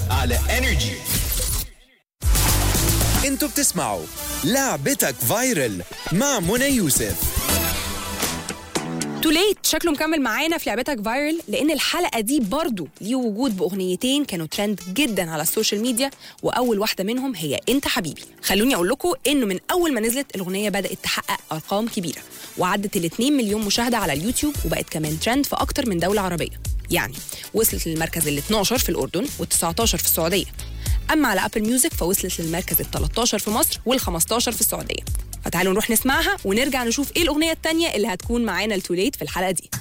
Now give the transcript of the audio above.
على انرجي انتوا بتسمعوا لعبتك فايرل مع منى يوسف توليت شكله مكمل معانا في لعبتك فايرل لان الحلقه دي برضو ليه وجود باغنيتين كانوا ترند جدا على السوشيال ميديا واول واحده منهم هي انت حبيبي خلوني اقول لكم انه من اول ما نزلت الاغنيه بدات تحقق ارقام كبيره وعدت ال 2 مليون مشاهده على اليوتيوب وبقت كمان ترند في اكتر من دوله عربيه يعني وصلت للمركز ال 12 في الاردن وال 19 في السعوديه اما على ابل ميوزك فوصلت للمركز ال 13 في مصر وال 15 في السعوديه فتعالوا نروح نسمعها ونرجع نشوف ايه الاغنيه التانية اللي هتكون معانا التوليت في الحلقه دي